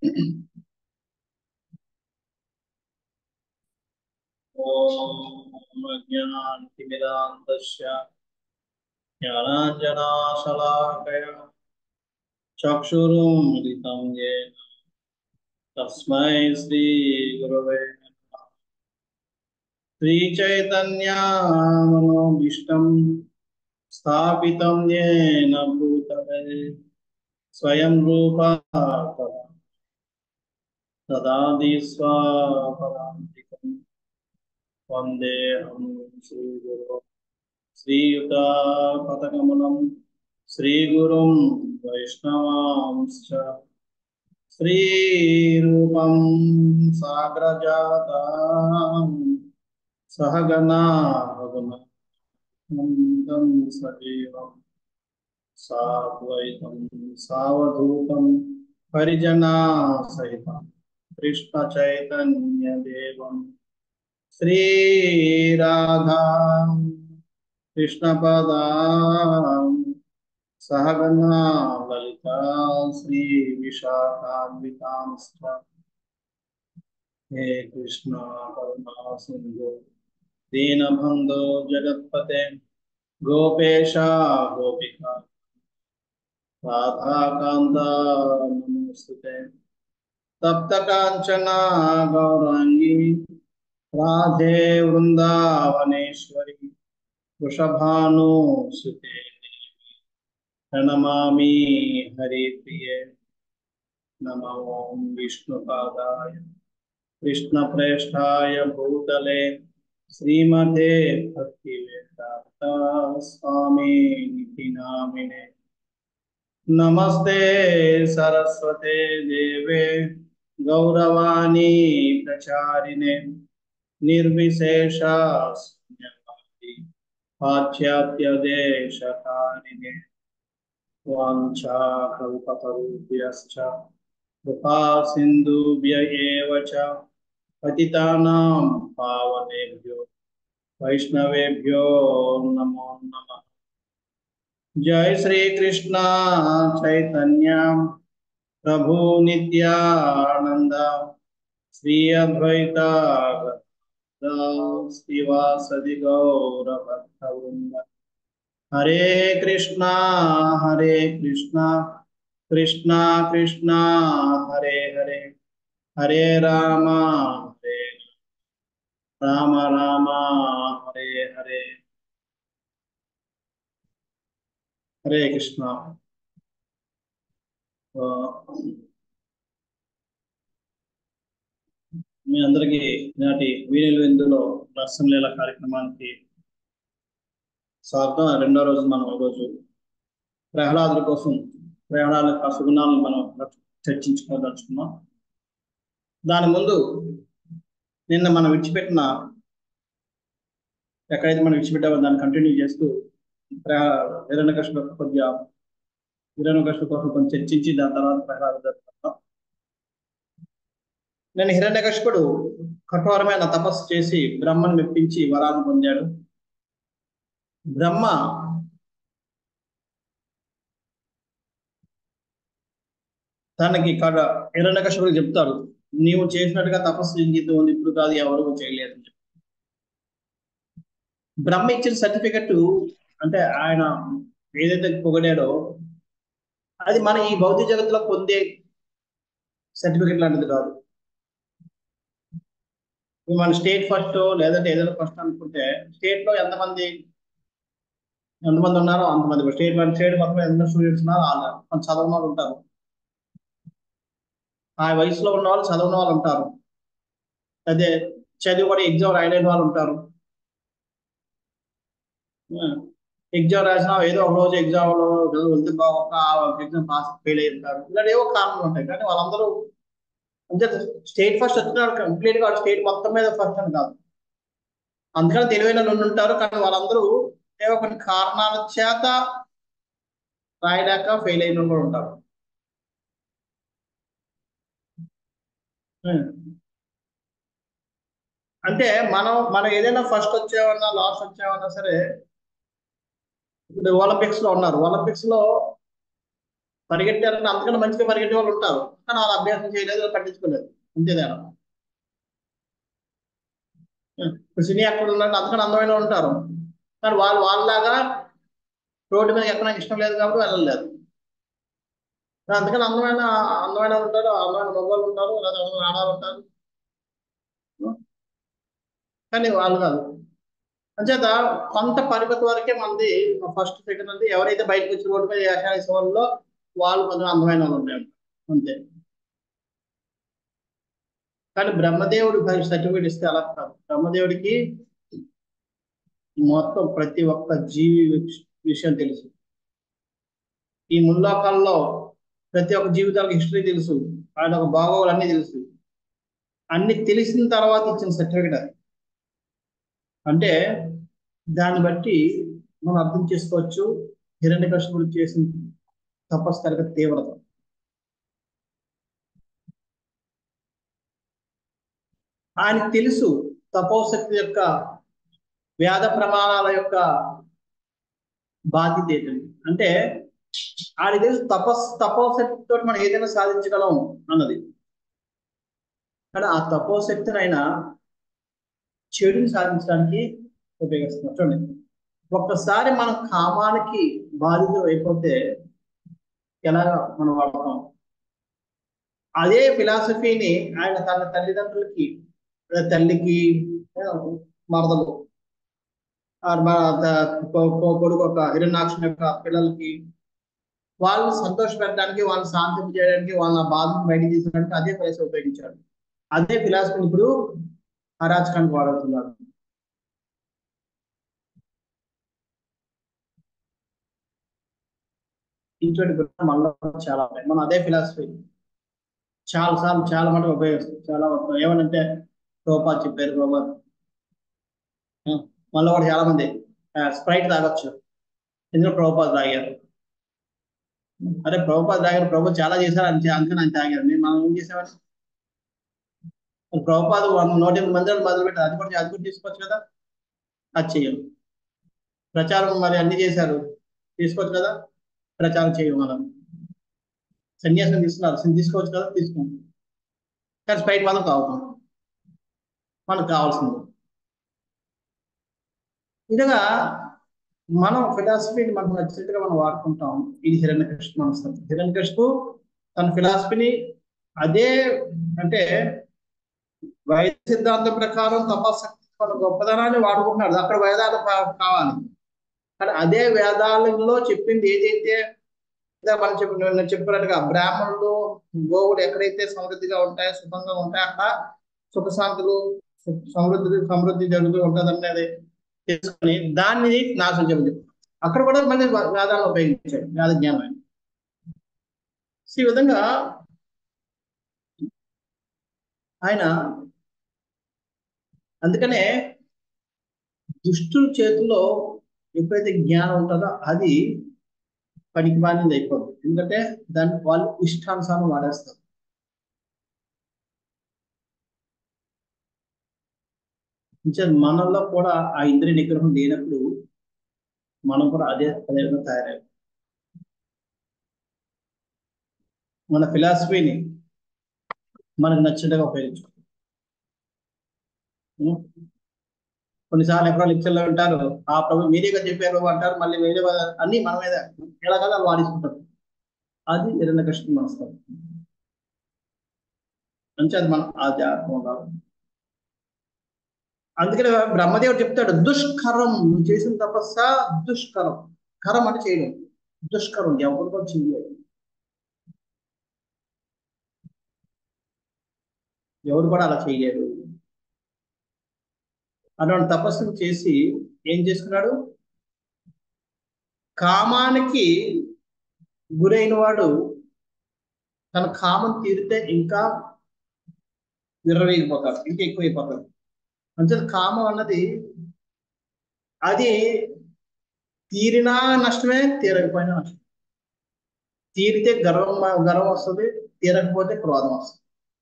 ॐ ज्ञानतिमिरान्तस्य ज्ञानाञ्जनाशलाकया चक्षुरुन्मिलितं येन तस्मै श्रीगुरवे नमः श्रीचैतन्यामनोभीष्टं स्थापितं येन भूतले स्वयं रूपा तदा ददाति स्वापदान्तिकम् वन्देऽहं श्रीगुरो श्रीयुतापतकमलं श्रीगुरुं वैष्णवांश्च श्रीरूपं साग्रजातां सहगना भगवन्तं सजीवं साद्वैतं सावधूतं परिजनासहितं कृष्णचैतन्यदेवं श्रीराधा कृष्णपदा सहगना ललिता श्रीविशाखान्वितांश्च हे कृष्ण करुणा सिन्धु दीनबन्धो जगत्पते गोपेश गोपिका राधाकान्ता नमोऽस्तुते तप्तकाञ्चना गौराङ्गी राधे वृन्दावनेश्वरी वृषभानुसुते प्रणमामि हरिप्रिये नमो ॐ विष्णुपादाय कृष्णप्रेष्ठाय भूतले श्रीमते भक्तिवेदान्त स्वामी नामिने नमस्ते सरस्वते देवे गौरवाणी प्रचारिणे निर्विशेषा शून्यवादी पाश्चात्यदेशकारिणे वाञ्छाकल्पतरुभ्यश्च कृपा सिन्धुभ्य एव च पतितानां पावनेभ्यो वैष्णवेभ्यो नमो नमः जय श्री कृष्ण चैतन्य प्रभु नित्यानंद श्री अद्वैता श्रीवासदि गौर भक्तवृंद हरे कृष्णा हरे कृष्णा कृष्णा कृष्णा हरे हरे हरे राम हरे राम राम हरे हरे హరే కృష్ణ మీ అందరికీ నాటి వీణులు విందులో నరసింహలీల కార్యక్రమానికి స్వాగతం రెండో రోజు మనం ఈరోజు ప్రహ్లాదుల కోసం ప్రహ్లాద సుగుణాలను మనం చర్చించుకోదలుచుకున్నాం దాని ముందు నిన్న మనం విడిచిపెట్టిన ఎక్కడైతే మనం విడిచిపెట్టామో దాన్ని కంటిన్యూ చేస్తూ హిరణ్యకృష్ణ కొద్దిగా హిరణ్యకృష్ణ కోసం కొంచెం చర్చించి దాని తర్వాత ప్రహ్లాద జరుపుకుంటాం నేను హిరణ్యకృష్ణుడు కఠోరమైన తపస్సు చేసి బ్రహ్మను మెప్పించి వరాన్ని పొందాడు బ్రహ్మ తనకి కడ హిరణ్యకృష్ణుడు చెప్తాడు నీవు చేసినట్టుగా తపస్సు ఇంగిద్దు ఉంది ఇప్పుడు కాదు ఎవరు చేయలేదు బ్రహ్మ ఇచ్చిన సర్టిఫికెట్ అంటే ఆయన ఏదైతే పొగడాడో అది మన ఈ భౌతిక జగత్తులో పొందే సర్టిఫికెట్ లాంటిది కాదు మన స్టేట్ ఫస్ట్ లేదంటే ఏదైనా ఫస్ట్ అనుకుంటే స్టేట్ లో ఎంతమంది ఎంతమంది ఉన్నారో అంతమంది స్టేట్ వన్ స్టేట్ మొత్తం ఎంతమంది స్టూడెంట్స్ ఉన్నారో వాళ్ళు కొంత చదవని వాళ్ళు ఉంటారు ఆ వయసులో ఉన్న వాళ్ళు చదవని వాళ్ళు ఉంటారు అదే చదివి కూడా ఎగ్జామ్ రాయలేని వాళ్ళు ఉంటారు ఎగ్జామ్ రాసినా ఏదో ఒక రోజు ఎగ్జామ్ లో వెళ్తే ఒక ఎగ్జామ్ పాస్ ఫెయిల్ అయి ఉంటారు ఇలాంటి ఏవో కారణాలు ఉంటాయి కానీ వాళ్ళందరూ అంటే స్టేట్ ఫస్ట్ వచ్చినారు కంప్లీట్ గా స్టేట్ మొత్తం మీద ఫస్ట్ అని కాదు అందుకని తెలివైన నుండి ఉంటారు కానీ వాళ్ళందరూ ఏవో కొన్ని కారణాల చేత రాయలేక ఫెయిల్ అయిన కూడా ఉంటారు అంటే మనం మనం ఏదైనా ఫస్ట్ వచ్చామన్నా లాస్ట్ వచ్చామన్నా సరే ఇప్పుడు ఒలింపిక్స్ లో ఉన్నారు ఒలింపిక్స్ లో పరిగెట్టారంటే అంతకన్నా మంచిగా పరిగెట్టే వాళ్ళు ఉంటారు కానీ వాళ్ళు అభ్యాసం చేయలేదు వాళ్ళు పట్టించుకోలేదు అంతేదేనా ఇప్పుడు సినీ యాక్టర్లు ఉన్నట్టు అంతకన్నా అందమైన వాళ్ళు ఉంటారు కానీ వాళ్ళు వాళ్ళలాగా రోడ్డు మీద ఎక్కడానికి ఇష్టం లేదు కాబట్టి వెళ్ళలేదు అందుకని అందమైన అందమైన వాళ్ళు ఉంటారు అందమైన మగవాళ్ళు ఉంటారు లేదా అందమైన ఆడవాళ్ళు ఉంటారు కానీ వాళ్ళు కాదు అంచేత కొంత పరిమితి వరకే మనది ఫస్ట్ సెకండ్ అంటే ఎవరైతే బయటకు వచ్చి రోడ్డు మీద వేషాలేసే వాళ్ళలో వాళ్ళు కొంచెం అందమైన వాళ్ళు ఉంటారు అంతే కానీ బ్రహ్మదేవుడి సర్టిఫికేట్ ఇస్తే అలా కాదు బ్రహ్మదేవుడికి మొత్తం ప్రతి ఒక్క జీవి విషయం తెలుసు ఈ ముల్లోకాల్లో ప్రతి ఒక్క జీవితాలకు హిస్టరీ తెలుసు ఆయన ఒక బాగోగులు అన్ని తెలుసు అన్ని తెలిసిన తర్వాత ఇచ్చిన సర్టిఫికేట్ అది అంటే దాన్ని బట్టి మనం అర్థం చేసుకోవచ్చు హిరణ్య కృష్ణుడు చేసిన తపస్సు తీవ్రత ఆయనకు తెలుసు తపోశక్తి యొక్క వేద ప్రమాణాల యొక్క బాధ్యత ఏంటండి అంటే ఆయన తెలుసు తపస్ తపోశక్తితో మనం ఏదైనా సాధించగలం అన్నది కానీ ఆ తపోశక్తిని ఆయన చెడుని సాధించడానికి ఉపయోగిస్తున్నారు చూడండి ఒక్కసారి మనం కామానికి బాధితులు అయిపోతే ఎలాగా మనం వాడతాం అదే ఫిలాసఫీని ఆయన తన తల్లిదండ్రులకి తల్లికి మరదలు కొడుకు ఒక హిరణాక్షం యొక్క పిల్లలకి వాళ్ళని సంతోష పెట్టడానికి వాళ్ళని శాంతింపు చేయడానికి వాళ్ళ బాధను బయట తీసడానికి అదే ఫిలాసఫీ ఉపయోగించాడు అదే ఫిలాసఫీని ఇప్పుడు అరాచకానికి వాడుతున్నారు ఇటువంటి మనలో చాలా ఉన్నాయి మనం అదే ఫిలాసఫీ చాలా సార్లు చాలా మటుకు ఉపయోగిస్తాం చాలా ఏమనంటే రూపా చెప్పారు రూపా మళ్ళీ కూడా చాలా మంది స్ప్రైట్ తాగొచ్చు ఎందుకంటే ప్రభుపాద తాగారు అరే ప్రభుపాద తాగారు ప్రభు చాలా చేశారు అని అందుకని ఆయన తాగారు నేను మనం ఏం చేసామని ప్రభుపాద నూట ఎనిమిది మంది మొదలు పెట్టారు అది కూడా అది కూడా తీసుకోవచ్చు కదా అది చెయ్యం ప్రచారం మరి అన్ని చేశారు తీసుకోవచ్చు కదా ప్రచారం చేయం మనం సన్యాసం తీసుకున్నారు తీసుకోవచ్చు కదా తీసుకోండి కానీ స్ప్రైట్ మాత్రం తాగుతాం మనకు కావాల్సింది ఇదిగా మనం ఫిలాసఫీని మనకు నచ్చినట్టుగా మనం వాడుకుంటాం ఇది హిరణ్యకృష్ణ మనసు హిరణ్యకృష్ణు తన ఫిలాసఫీని అదే అంటే వైద్య సిద్ధాంతం ప్రకారం తపశక్తి మన గొప్పదనాన్ని వాడుకుంటున్నాడు అక్కడ వేదాలు కావాలి కానీ అదే వేదాలలో చెప్పింది ఏదైతే మనం చెప్పి నేను చెప్పినట్టుగా బ్రాహ్మణులు గోవులు ఎక్కడైతే సమృద్ధిగా ఉంటాయో సుఖంగా ఉంటాయో అక్కడ సుఖశాంతులు సమృద్ధి సమృద్ధి జరుగుతూ ఉంటుంది అనేది తెలుసుకొని దాన్ని నాశనం చెప్పి అక్కడ కూడా మళ్ళీ వేదాలను ఉపయోగించాడు వేద జ్ఞానం ఈ విధంగా ఆయన అందుకనే దుష్టుల చేతిలో ఎప్పుడైతే జ్ఞానం ఉంటుందో అది పనికి మానింది అయిపోతుంది ఎందుకంటే దాన్ని వాళ్ళు ఇష్టానుసారం వాడేస్తారు మనలో కూడా ఆ ఇంద్రియ నిగ్రహం లేనప్పుడు మనం కూడా అదే అదే తయారయ్యాం మన ఫిలాసఫీని మనకు నచ్చినట్టుగా ఉపయోగించుకో కొన్నిసార్లు ఎక్కడో లెక్చర్లో ఉంటారు ఆ ప్రభు మీరేగా చెప్పారు అంటారు మళ్ళీ వేరే అన్ని మన మీద ఎలాగలా వాడించుకుంటారు అది నిరంతర కష్టం మనస్తాం మంచి అది మనం ఆధ్యాత్మం ఉండాలి అందుకని బ్రహ్మదేవుడు చెప్తాడు దుష్కరం నువ్వు చేసిన తపస్స దుష్కరం కరం అంటే చేయడం దుష్కరం ఎవరు కూడా చేయలేదు ఎవరు కూడా అలా చేయలేరు అటువంటి తపస్సును చేసి ఏం చేసుకున్నాడు కామానికి గురైన వాడు తన కామం తీరితే ఇంకా విర్రవీగిపోతాడు ఇంకా ఎక్కువైపోతాడు అంటే కామం అన్నది అది తీరినా నష్టమే తీరకపోయినా నష్టం తీరితే గర్వం గర్వం వస్తుంది తీరకపోతే క్రోధం వస్తుంది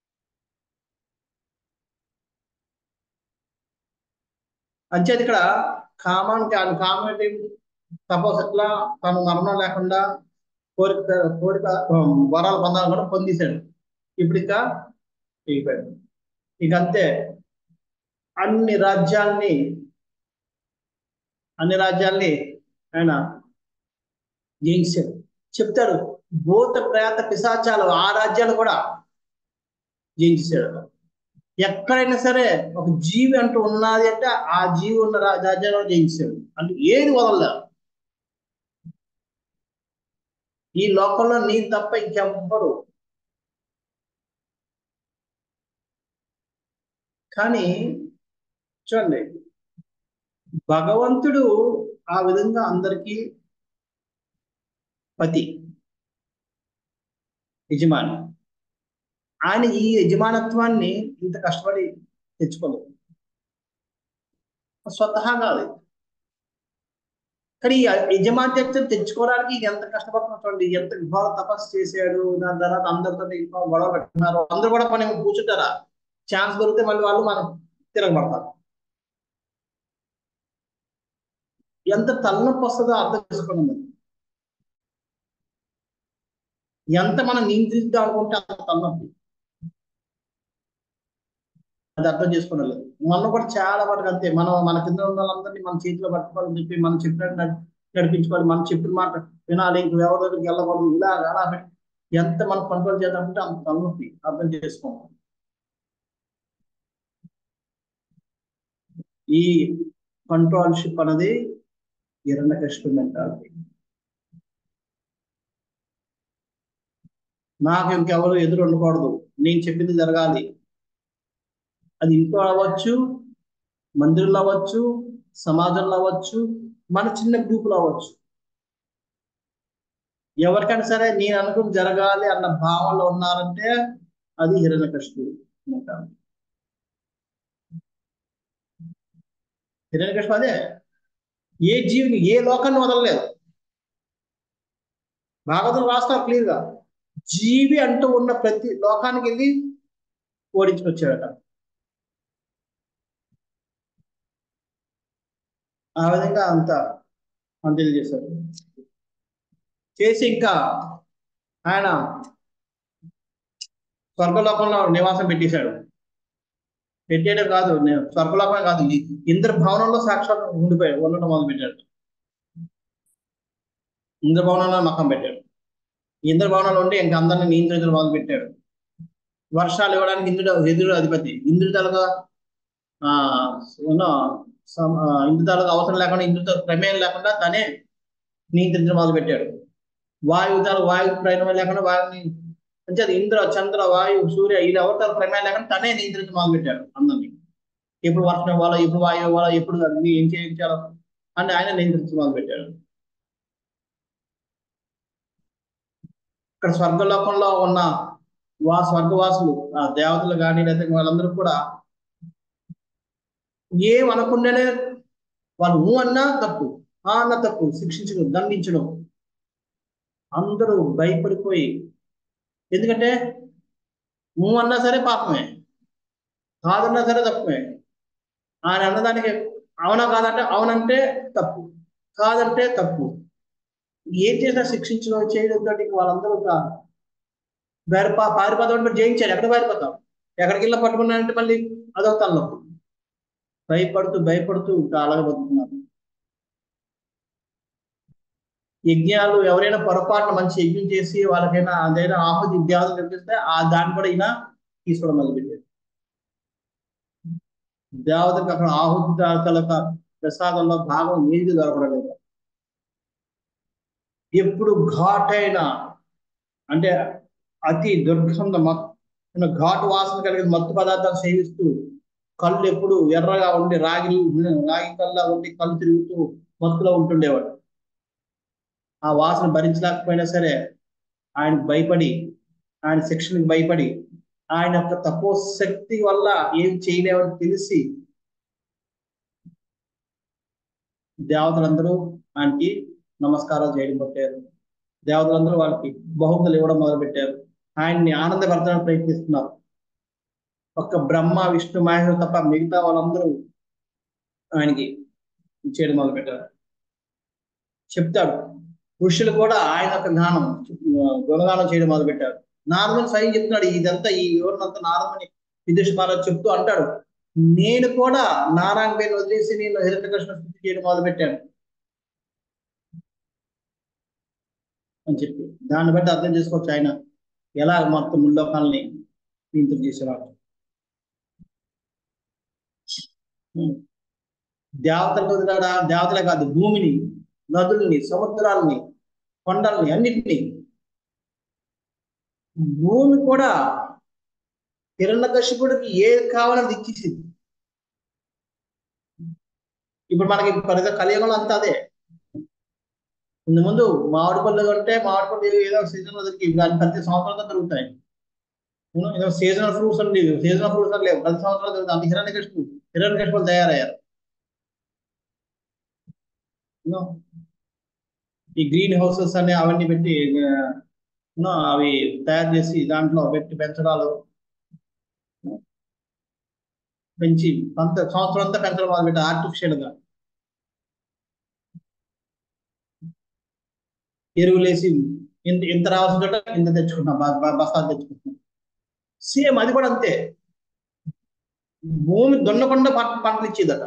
అంచేది ఇక్కడ కామానికి కామం ఏంటి సపోజ్ ఎట్లా తను మరణం లేకుండా కోరిక కోరిక ఉమ్, వరాలు పొందాలని కూడా పొందేశాడు ఇప్పుడు ఇంకా అయిపోయాడు ఇక అంతే అన్ని రాజ్యాల్ని అన్ని రాజ్యాల్ని ఆయన జయించాడు చెప్తాడు భూత ప్రేత పిశాచాలు ఆ రాజ్యాలు కూడా జయించాడు ఎక్కడైనా సరే ఒక జీవి అంటూ ఉన్నది అంటే ఆ జీవి ఉన్న రా- రాజ్యాలను జయించాడు అంటే ఏది వదలలేదు ఈ లోకంలో నీ తప్ప ఇంకెవ్వరు కానీ చూడండి భగవంతుడు ఆ విధంగా అందరికీ పతి యజమాని ఆయన ఈ యజమానత్వాన్ని ఇంత కష్టపడి తెచ్చుకోలేదు స్వతహాగా అది కానీ ఈ యజమాన్యత్వం తెచ్చుకోవడానికి ఈయన ఎంత కష్టపడుతున్నా చూడండి ఎంత ఘోర తపస్సు చేశాడు దాని తర్వాత అందరితో ఇంకా గొడవ పెట్టుకున్నారు అందరూ కూడా మనం కూర్చుంటారా ఛాన్స్ దొరికితే మళ్ళీ వాళ్ళు మనం తిరగబడతారు ఎంత తలనొప్పి వస్తుందో అర్థం చేసుకోండి మరి. ఎంత మనం నియంత్రిద్దాం అనుకుంటే అంత తలనొప్పి అది అర్థం చేసుకోవడం లేదు మనం కూడా చాలా వరకు అంతే మనం మన కింద ఉన్న వాళ్ళందరినీ మన చేతిలో పట్టుకోవాలని చెప్పి మనం చెప్పినట్టు నడి- నడిపించుకోవాలి మనం చెప్పిన మాట వినాలి ఇంక ఎవరి దగ్గరికి వెళ్ళకూడదు ఇలా అలా పెట్టి ఎంత మనం కంట్రోల్ చేద్దామంటే అంత తలనొప్పి అర్థం చేసుకోవాలి ఈ కంట్రోల్షిప్ అనేది హిరణ్య కష్టం మెంటాలిటీ నాకు ఇంకెవరు ఎదురు ఉండకూడదు నేను చెప్పింది జరగాలి అది ఇంట్లో అవ్వచ్చు మందిరంలో అవ్వచ్చు సమాజంలో అవ్వచ్చు మన చిన్న గ్రూపులో అవ్వచ్చు ఎవరికైనా సరే నేను అనుకుని జరగాలి అన్న భావనలో ఉన్నారంటే అది హిరణ్య కష్టు హిరణ్య కష్టు అదే ఏ జీవిని ఏ లోకాన్ని వదలలేదు భాగవతం రాస్తారు క్లియర్ గా జీవి అంటూ ఉన్న ప్రతి లోకానికి వెళ్ళి ఓడించుకొచ్చాడట ఆ విధంగా అంత అంత్యం చేశారు చేసి ఇంకా ఆయన స్వర్గలోకంలో నివాసం పెట్టేశాడు పెట్టేయడం కాదు నే- స్వర్గలోకమే కాదు ఈ ఇంద్ర భవనంలో సాక్షాత్ ఉండిపోయాడు ఉండడం మొదలు పెట్టాడు ఇంద్ర భవనంలో మకం పెట్టాడు ఇంద్ర భవనంలో ఉండి ఇంకా అందరిని నియంత్రించడం మొదలు పెట్టాడు వర్షాలు ఇవ్వడానికి ఇంద్రుడు ఇంద్రుడు అధిపతి ఇంద్రుడు తలగా ఆ ఉన్న సమ- ఆ, ఇంద్రుడు తలగా అవసరం లేకుండా ఇంద్రుడితో ప్రమేయం లేకుండా తనే నియంత్రించడం మొదలు పెట్టాడు వాయువు తల వాయువు ప్రయాణం లేకుండా వాయువుని అంటే అది ఇంద్ర చంద్ర వాయువు సూర్య ఇది ఎవరితో ప్రమేయం లేకుండా తనే నియంత్రించడం మొదలు పెట్టాడు అందరినీ ఎప్పుడు వర్షం ఇవ్వాలో ఎప్పుడు వాయువు ఇవ్వాలో ఎప్పుడు అన్ని ఏం చేయించాలో అని ఆయన నియంత్రించడం మొదలు పెట్టాడు ఇక్కడ స్వర్గలోకంలో ఉన్న వా స్వర్గవాసులు ఆ దేవతలు కానీ లేదా వాళ్ళందరూ కూడా ఏం అనకుండానే వాళ్ళు ఊ అన్నా తప్పు ఆ అన్న తప్పు శిక్షించడం దండించడం అందరూ భయపడిపోయి ఎందుకంటే ఊ అన్నా సరే పాపమే కాదన్నా సరే తప్పమే ఆయన అన్నదానికి అవునా కాదంటే అవునంటే తప్పు కాదంటే తప్పు ఏం చేసినా శిక్షించడం చేయడం తోటి వాళ్ళందరూ ఒక పారిపా పారిపోతాం అంటే జయించారు ఎక్కడ పారిపోతాం ఎక్కడికి వెళ్ళి పట్టుకున్నారంటే మళ్ళీ అదొక తలనొప్పి భయపడుతూ భయపడుతూ ఇంకా అలాగే బతుకుతున్నారు యజ్ఞాలు ఎవరైనా పొరపాటున మంచి యజ్ఞం చేసి వాళ్ళకైనా అదైనా ఆహుతి దేవతలు కనిపిస్తే ఆ దాన్ని కూడా ఈయన తీసుకోవడం మొదలుపెట్టాడు దేవతలకు అక్కడ ఆహుతి దేవతల యొక్క ప్రసాదంలో భాగం ఏది దొరకడం లేదు ఎప్పుడు ఘాటైన అంటే అతి దుర్గంధ మత్ ఘాటు వాసన కలిగిన మత్తు పదార్థాలు సేవిస్తూ కళ్ళు ఎప్పుడు ఎర్రగా ఉండి రాగి రాగి కల్లా ఉండి కళ్ళు తిరుగుతూ మత్తులో ఉంటుండేవాడు ఆ వాసన భరించలేకపోయినా సరే ఆయన భయపడి ఆయన శిక్షణకు భయపడి ఆయన యొక్క తపో శక్తి వల్ల ఏం చేయలేవని తెలిసి దేవతలందరూ ఆయనకి నమస్కారాలు చేయడం పెట్టారు దేవతలందరూ వాళ్ళకి బహుమతులు ఇవ్వడం మొదలు పెట్టారు ఆయన్ని ఆనందపరచడానికి ప్రయత్నిస్తున్నారు ఒక్క బ్రహ్మ విష్ణు మహేశ్వరు తప్ప మిగతా వాళ్ళందరూ ఆయనకి ఇచ్చేయడం మొదలు పెట్టారు చెప్తాడు ఋషులు కూడా ఆయన యొక్క జ్ఞానం గుణగానం చేయడం మొదలుపెట్టారు నారదుని స్వయం చెప్తున్నాడు ఇదంతా ఈ వివరణంతా నారదుని విదేశ మహారాజ్ చెప్తూ అంటాడు నేను కూడా నారాయణ పేరు వదిలేసి నేను హిరణ్యకృష్ణ స్థితి చేయడం మొదలుపెట్టాను అని చెప్పి దాన్ని బట్టి అర్థం చేసుకోవచ్చు ఆయన ఎలా మొత్తం ముల్లోకాలని నియంత్రణ చేసేవాడు దేవతలకు వదిలాడా దేవతలే కాదు భూమిని నదుల్ని సముద్రాలని కొండల్ని అన్నిటినీ భూమి కూడా హిరణ్యకశిపుడికి ఏది కావాలని ఇచ్చేసింది ఇప్పుడు మనకి పరిధ కలియుగంలో అంతా అదే ఇంత ముందు మామిడి పళ్ళు అంటే మామిడి పళ్ళు ఏదో సీజన్ లో దొరికి దాని ప్రతి సంవత్సరంలో దొరుకుతాయి ఏదో సీజనల్ ఫ్రూట్స్ అని లేవు సీజనల్ ఫ్రూట్స్ అని లేవు ప్రతి సంవత్సరం దొరుకుతాయి అంత హిరణ్యకశిపు హిరణ్యకశిపులు తయారయ్యారు ఈ గ్రీన్ హౌసెస్ అని అవన్నీ పెట్టి అవి తయారు చేసి దాంట్లో పెట్టి పెంచడాలు పెంచి అంత సంవత్సరం అంతా పెంచడం మొదలు పెట్టి ఆర్టిఫిషియల్ గా ఎరువులేసి ఇంత ఇంత రావాల్సిన చోట ఇంత తెచ్చుకుంటున్నాం బస్తాలు తెచ్చుకుంటున్నాం సేమ్ అది కూడా అంతే భూమి దున్నకుండా పంట పంటలు ఇచ్చేదట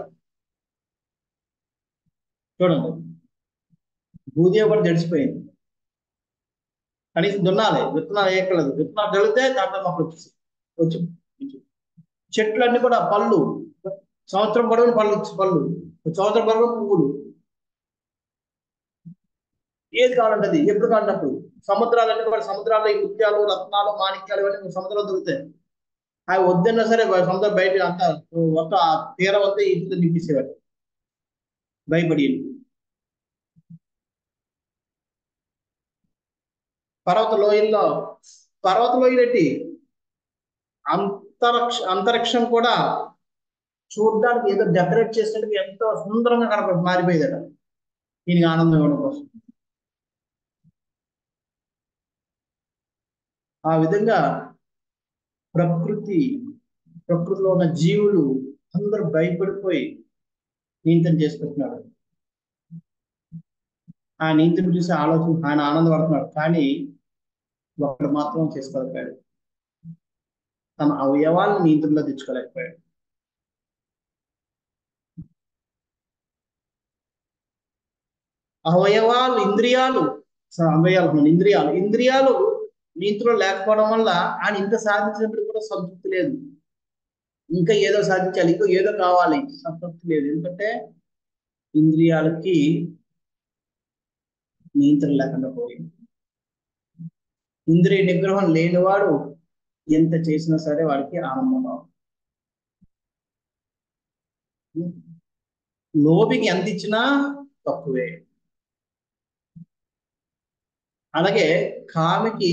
చూడండి భూదేవి కూడా జడిసిపోయింది కనీసం దున్నాలి విత్తనాలు వేయక్కర్లేదు విత్తనాలు చల్లితే దాంట్లో మొక్కలు వచ్చేసి వచ్చి చెట్లన్నీ కూడా పళ్ళు సంవత్సరం పొడవున పళ్ళు పళ్ళు సంవత్సరం పొడవున పువ్వులు ఏది కావాలంటే అది ఎప్పుడు కావాలన్నప్పుడు సముద్రాలన్నీ కూడా సముద్రాల్లో ఈ ముత్యాలు రత్నాలు మాణిక్యాలు ఇవన్నీ సముద్రంలో దొరుకుతాయి అవి వద్దన్నా సరే సముద్రం బయట అంతా ఒక తీరం అంతా ఇంటితో నింపేసేవాడు భయపడి పర్వత లోయల్లో పర్వత లోయలేటి అంతరిక్ష అంతరిక్షం కూడా చూడడానికి ఏదో డెకరేట్ చేసినట్టు ఎంతో సుందరంగా కనపడి మారిపోయేదట దీనికి ఆనందం ఇవ్వడం కోసం ఆ విధంగా ప్రకృతి ప్రకృతిలో ఉన్న జీవులు అందరూ భయపడిపోయి నియంత్రణ చేసుకుంటున్నాడు ఆ నియంత్రణ చూసి ఆలోచన ఆయన ఆనందపడుతున్నాడు కానీ ఒకడు మాత్రం చేసుకోలేకపోయాడు తన అవయవాలను నియంత్రణలో తెచ్చుకోలేకపోయాడు అవయవాలు ఇంద్రియాలు అవయవాలు ఇంద్రియాలు ఇంద్రియాలు నియంత్రణ లేకపోవడం వల్ల ఆయన ఇంత సాధించినప్పుడు కూడా సంతృప్తి లేదు ఇంకా ఏదో సాధించాలి ఇంకో ఏదో కావాలి సంతృప్తి లేదు ఎందుకంటే ఇంద్రియాలకి నియంత్రణ లేకుండా పోయింది ఇంద్రియ నిగ్రహం లేనివాడు ఎంత చేసినా సరే వాడికి ఆనందం రావు లోబికి ఎంత ఇచ్చినా తక్కువే అలాగే కామికి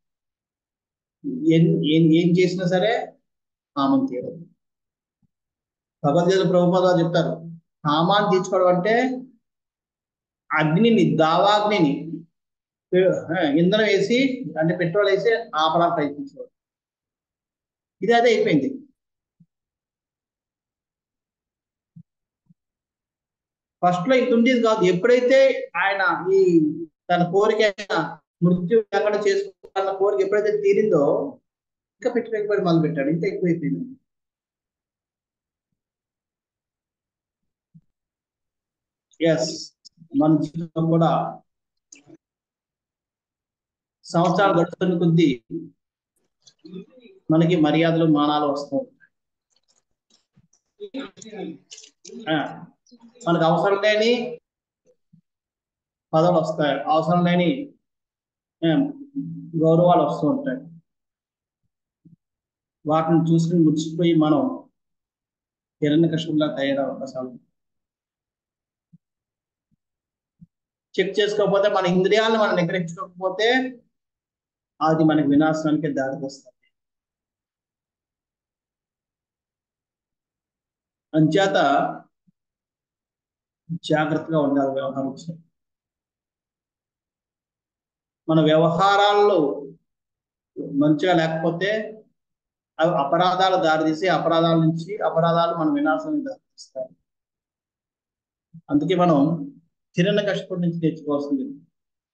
ఏం ఏం చేసినా సరే కామం తీరదు భగవద్గీత ప్రభుపాద చెప్తారు కామాన్ని తీర్చుకోవడం అంటే అగ్నిని దావాగ్నిని ఇంధనం వేసి అంటే పెట్రోల్ వేసి ఆపడానికి ప్రయత్నించేవాడు ఇది అదే అయిపోయింది ఫస్ట్ లో ఇంత ఉండేది కాదు ఎప్పుడైతే ఆయన ఈ తన కోరిక మృత్యు లేకుండా చేసుకోవాలన్న కోరిక ఎప్పుడైతే తీరిందో ఇంకా పెట్టి పెట్టుబడి మొదలు పెట్టాడు ఇంకా ఎక్కువైపోయింది ఎస్ మన జీవితం కూడా సంవత్సరాలు గడుపుతున్న కొద్దీ మనకి మర్యాదలు మానాలు వస్తూ మనకు అవసరం లేని పదవులు వస్తాయి అవసరం లేని గౌరవాలు వస్తూ ఉంటాయి వాటిని చూసుకుని ముడిచిపోయి మనం హిరణ్య కష్టంలా తయారయ్యే అవకాశాలు చెక్ చేసుకోకపోతే మన ఇంద్రియాలను మనం నిగ్రహించుకోకపోతే అది మనకి వినాశనానికి దారితీస్తుంది అంచేత జాగ్రత్తగా ఉండాలి వ్యవహారం మన వ్యవహారాల్లో మంచిగా లేకపోతే అవి అపరాధాలు దారితీసి అపరాధాల నుంచి అపరాధాలు మన వినాశానికి దారితీస్తాయి అందుకే మనం హిరణ్య కష్టపడి నుంచి నేర్చుకోవాల్సింది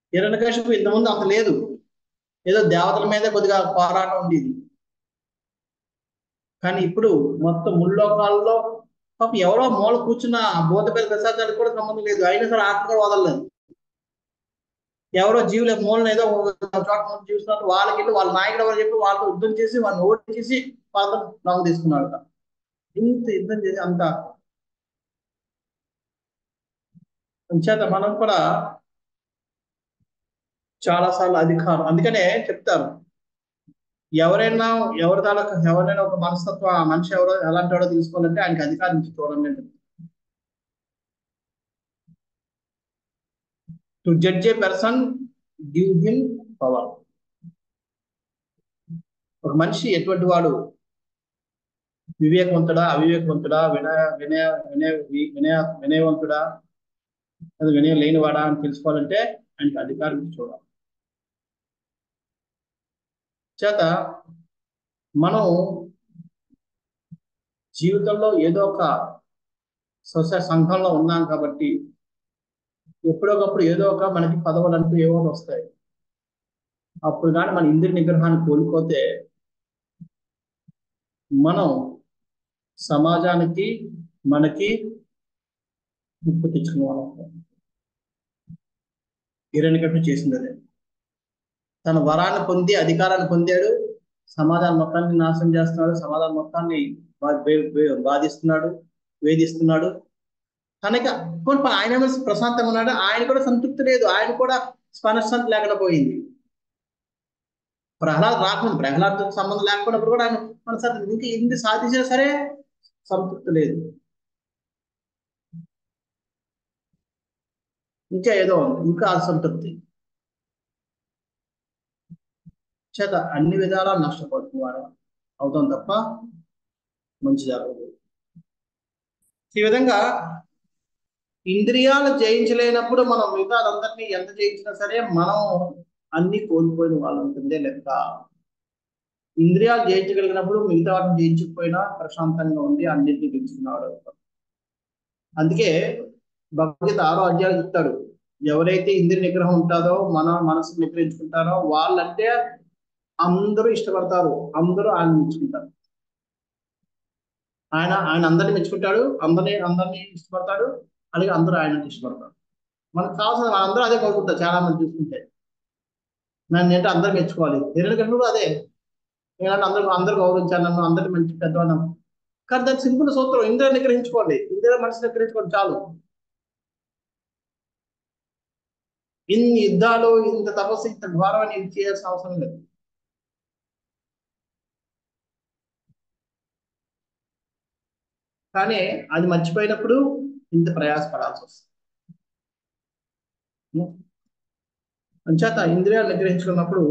హిరణ్యకశిపు ఇంతకుముందు అంత లేదు ఏదో దేవతల మీద కొద్దిగా పోరాటం ఉండేది కానీ ఇప్పుడు మొత్తం ముల్లోకాల్లో పాపం ఎవరో మూల కూర్చున్న భూత పేద ప్రసాదానికి కూడా సంబంధం లేదు అయినా సరే ఆత్మ కూడా వదలలేదు ఎవరో జీవుల మూలన ఏదో ఒక చోట మూల జీవిస్తున్నారు వాళ్ళకి వెళ్ళి వాళ్ళ నాయకుడు ఎవరు చెప్పి వాళ్ళతో యుద్ధం చేసి వాళ్ళని ఓడి చేసి వాళ్ళతో నాకు తీసుకున్నాడు ఇంత యుద్ధం చేసి అంత అంచేత మనం కూడా చాలా సార్లు అధికారం అందుకనే చెప్తారు ఎవరైనా ఎవరి తాలూకా ఎవరైనా ఒక మనస్తత్వం ఆ మనిషి ఎవరో ఎలాంటి వాడో తీసుకోవాలంటే ఆయనకి అధికారం ఇచ్చి చూడండి అని చెప్తారు. To judge a person give him power ఒక మనిషి ఎటువంటి వాడు వివేకవంతుడా అవివేకవంతుడా వినయ వినయ వినయ వి- వినయ వినయవంతుడా అది వినయం లేనివాడా అని తెలుసుకోవాలంటే ఆయనకి అధికారం ఇచ్చి చూడాలి చేత మనం జీవితంలో ఏదో ఒక సొసైటీ సంఘంలో ఉన్నాం కాబట్టి ఎప్పుడొకప్పుడు ఏదో ఒక మనకి పదవులు అంటూ ఏవో ఒకటి వస్తాయి అప్పుడు కానీ మన ఇంద్రియ నిగ్రహాన్ని కోల్పోతే మనం సమాజానికి మనకి ముప్పు తెచ్చుకునే వాళ్ళం హిరణ్యకట్టు చేసింది అదే తన వరాన్ని పొంది అధికారాన్ని పొందాడు సమాజాన్ని మొత్తాన్ని నాశనం చేస్తున్నాడు సమాజాన్ని మొత్తాన్ని బా- బే- బే- బాధిస్తున్నాడు వేధిస్తున్నాడు కనుక కొన్ని ప- ఆయన ఏమో ప్రశాంతంగా ఉన్నాడు ఆయన కూడా సంతృప్తి లేదు ఆయన కూడా స్పనశాంతి లేకుండా పోయింది ప్రహ్లాద్ రాకుండా ప్రహ్లాద్ సంబంధం లేకపోయినప్పుడు కూడా ఆయన మనశాంతి ఇంకా ఇంది సాధించినా సరే సంతృప్తి లేదు ఇంకా ఏదో ఉంది ఇంకా అసంతృప్తి చేత అన్ని విధాలా నష్టపోతుంది వాడు అవుతాం తప్ప మంచి జరగదు ఈ విధంగా ఇంద్రియాలు జయించలేనప్పుడు మనం మిగతాదందరినీ ఎంత జయించినా సరే మనం అన్ని కోల్పోయిన వాళ్ళు ఉంటుందే లెక్క ఇంద్రియాలు జయించగలిగినప్పుడు మిగతా వాటిని జయించకపోయినా ప్రశాంతంగా ఉండి అన్నింటినీ గెలుచుకున్నాడు అందుకే భగవద్గీత ఆరో అధ్యాయులు చెప్తాడు ఎవరైతే ఇంద్రియ నిగ్రహం ఉంటుందో మన మనసు నిగ్రహించుకుంటారో వాళ్ళంటే అందరూ ఇష్టపడతారు అందరూ ఆయన మెచ్చుకుంటారు ఆయన ఆయన అందరిని మెచ్చుకుంటాడు అందరిని అందరినీ ఇష్టపడతాడు అలాగే అందరూ ఆయన ఇష్టపడతారు మనకు కావాల్సిన అందరూ అదే కోరుకుంటారు చాలా మంది చూసుకుంటే నన్ను ఏంటో అందరూ మెచ్చుకోవాలి హిరణ్య కూడా అదే నేనంటే అందరూ అందరూ గౌరవించాను నన్ను అందరిని మంచి పెద్దవాళ్ళం కానీ దాని సింపుల్ సూత్రం ఇంద్రియ నిగ్రహించుకోండి ఇంద్రియ మనసు నిగ్రహించుకోండి చాలు ఇన్ని యుద్ధాలు ఇంత తపస్సు ఇంత ఘోరమని ఇది చేయాల్సిన అవసరం లేదు కానీ అది మర్చిపోయినప్పుడు ఇంత ప్రయాసపడాల్సి వస్తుంది అంచేత ఇంద్రియాలు నిగ్రహించుకున్నప్పుడు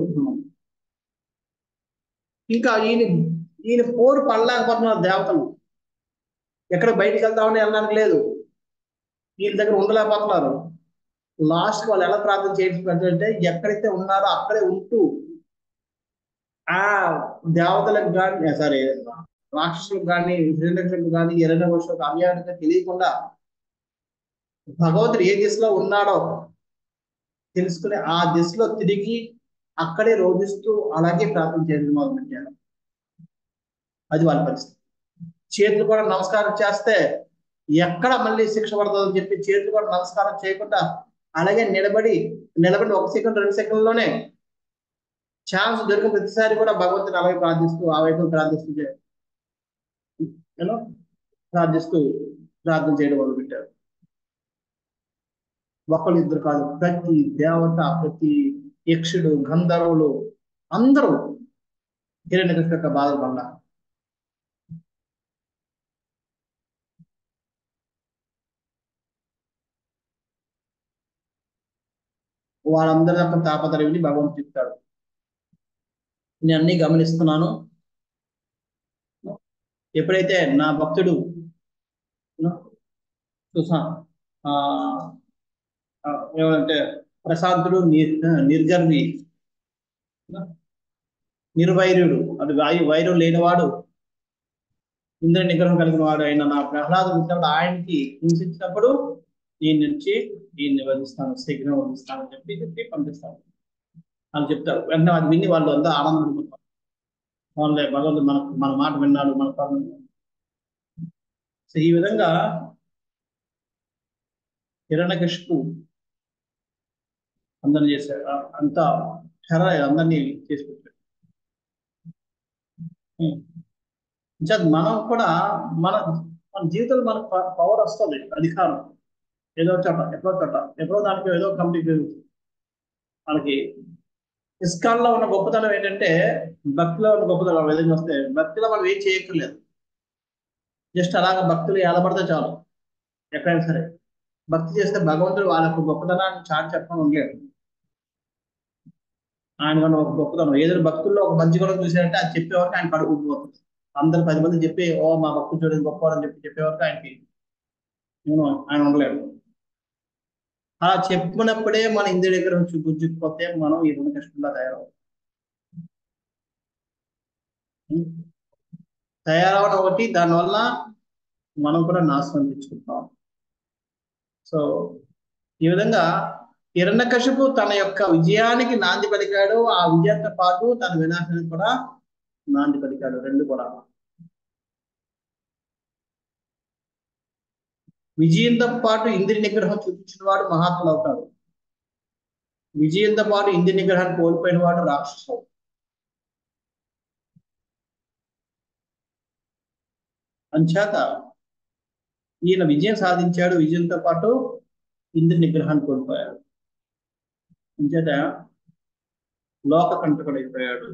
ఇంకా ఈయన ఈయన పోరు పడలేకపోతున్నారు దేవతలు ఎక్కడ బయటికి వెళ్దామని వెళ్ళడానికి లేదు వీళ్ళ దగ్గర ఉండలేకపోతున్నారు లాస్ట్ వాళ్ళు ఎలా ప్రార్థన చేయించుకుంటే ఎక్కడైతే ఉన్నారో అక్కడే ఉంటూ ఆ దేవతలకు కానీ సారీ రాక్షసులకు కానీ హిరణ్యకులకు కానీ ఇరవై వర్షాలకు అవ్యానికి తెలియకుండా భగవంతుడు ఏ దిశలో ఉన్నాడో తెలుసుకుని ఆ దిశలో తిరిగి అక్కడే రోధిస్తూ అలాగే ప్రార్థన చేయడం మొదలుపెట్టాడు అది వాళ్ళ పరిస్థితి చేతులు కూడా నమస్కారం చేస్తే ఎక్కడ మళ్ళీ శిక్ష పడుతుందని చెప్పి చేతులు కూడా నమస్కారం చేయకుండా అలాగే నిలబడి నిలబడి ఒక సెకండ్ రెండు సెకండ్లోనే ఛాన్స్ దొరికిన ప్రతిసారి కూడా భగవంతుని అలాగే ప్రార్థిస్తూ ఆ వైపు ప్రార్థిస్తూ యూనో ప్రార్థిస్తూ ప్రార్థన చేయడం మొదలుపెట్టారు ఒకళ్ళు ఇద్దరు కాదు ప్రతి దేవత ప్రతి యక్షుడు గంధర్వులు అందరూ హిరణ్యకృష్ణ యొక్క బాధల వల్ల వాళ్ళందరి యొక్క తాపత్రయాన్ని భగవంతుడు చెప్తాడు నేను అన్ని గమనిస్తున్నాను ఎప్పుడైతే నా భక్తుడు చూసా ఏమంటే ప్రశాంతుడు నిర్గర్వి నిర్వైర్యుడు అది వాయు వైరం లేనివాడు ఇంద్ర నిగ్రహం కలిగిన వాడు అయిన నా ప్రహ్లాదు వచ్చినప్పుడు ఆయనకి హింసించినప్పుడు దీని నుంచి దీన్ని వదిలిస్తాను శీఘ్రం వదిలిస్తాను అని చెప్పి చెప్పి పంపిస్తాను వాళ్ళు చెప్తారు వెంటనే అది విని వాళ్ళు అంతా ఆనందపడిపోతారు వాళ్ళే భగవంతుడు మన మన మాట విన్నాడు మన పనులు విన్నాడు. సో ఈ విధంగా హిరణ్యకశిపు అందరిని చేశాడు ఆ- అంతా హెర అందరినీ చేసి పెట్టాడు ఉం. ఇంకా మనం కూడా మన మన జీవితంలో మనకు పవర్ వస్తుంది అధికారం ఏదో చోట ఎక్కడో చోట ఎక్కడో దానికి ఏదో కంప్లీట్ మనకి ఇస్కాన్లో ఉన్న గొప్పతనం ఏంటంటే భక్తిలో ఉన్న గొప్పతనం ఆ విధంగా వస్తే భక్తిలో మనం ఏం చేయక్కర్లేదు జస్ట్ అలాగ భక్తులు ఎలబడితే చాలు ఎక్కడైనా సరే భక్తి చేస్తే భగవంతుడు వాళ్ళ యొక్క గొప్పతనాన్ని చాటి చెప్పడం ఉండలేడు ఆయన కన్నా ఒక గొప్పతనం ఏదైనా భక్తుల్లో ఒక మంచి గుణం చూసారంటే అది చెప్పేవరకు ఆయన కడుపు ఉబ్బిపోతుంది అందరు పది మంది చెప్పి ఓ మా భక్తుడు చూడండి గొప్పవాడని చెప్పి చెప్పేవరకు ఆయనకి నేను ఆయన ఉండలేడు అలా చెప్పినప్పుడే మన ఇంద్రియ దగ్గర నుంచి గుజ్జుకుపోతే మనం ఈ రుణ కష్టంగా తయారవుతాం ఉం? తయారవడం ఒకటి దానివల్ల మనం కూడా నాశనం తెచ్చుకుంటాం సో ఈ విధంగా హిరణ్యకశిపు తన యొక్క విజయానికి నాంది పలికాడు ఆ విజయంతో పాటు తన వినాశానికి కూడా నాంది పలికాడు రెండు కూడా విజయంతో పాటు ఇంద్రియ నిగ్రహం చూపించిన వాడు మహాత్ములు అవుతాడు విజయంతో పాటు ఇంద్రియ నిగ్రహాన్ని కోల్పోయిన వాడు రాక్షసు అంచేత ఈయన విజయం సాధించాడు విజయంతో పాటు ఇంద్రియ నిగ్రహాన్ని కోల్పోయాడు అంచేత లోక కంటకుడైపోయాడు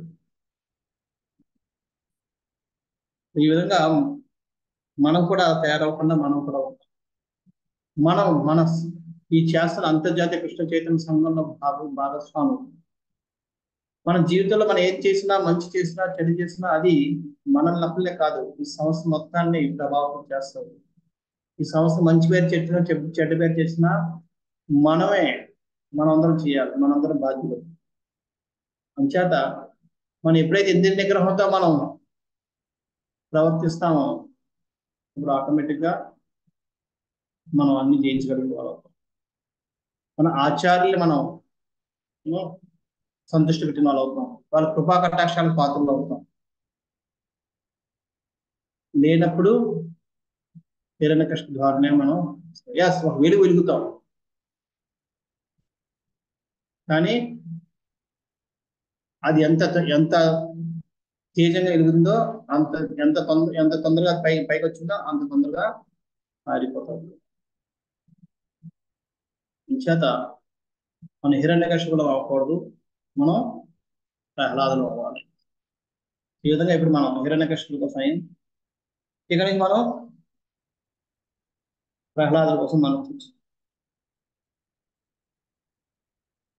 ఈ విధంగా మనం కూడా తయారవకుండా మనం కూడా ఉంటాం మనం మన ఈ చేస్తున్న అంతర్జాతీయ కృష్ణ చైతన్య సంఘంలో భాగం భాగస్వామి మన జీవితంలో మనం ఏది చేసినా మంచి చేసినా చెడు చేసినా అది మనల్ని నప్పలే కాదు ఈ సంస్థ మొత్తాన్ని ప్రభావితం చేస్తుంది ఈ సంస్థ మంచి పేరు చెప్పినా చెడు చెడ్డ పేరు చేసినా మనమే మనందరం చేయాలి మనందరం బాధ్యులు అంచేత మనం ఎప్పుడైతే ఇంద్రియ నిగ్రహంతో మనం ప్రవర్తిస్తామో ఇప్పుడు ఆటోమేటిక్గా మనం అన్ని జయించగలిగే వాళ్ళం మన ఆచార్యులు మనం you know, సంతృష్టి పెట్టిన వాళ్ళు అవుతాం వాళ్ళ కృపా కటాక్షాలకు పాత్రలు అవుతాం లేనప్పుడు హిరణ్య కష్ట ద్వారానే మనం ఎస్ ఒక వెలుగు వెలుగుతాం కానీ అది ఎంత ఎంత తేజంగా వెలుగుతుందో అంత ఎంత తొందర ఎంత తొందరగా పై పైకి వచ్చిందో అంత తొందరగా ఆరిపోతుంది చేత మన హిరణ్య కష్టకులు అవ్వకూడదు మనం ప్రహ్లాదులు అవ్వాలి ఈ విధంగా ఇప్పుడు మనం హిరణ్య కష్టకుల కోసం ఇక నుంచి మనం ప్రహ్లాదుల కోసం మనం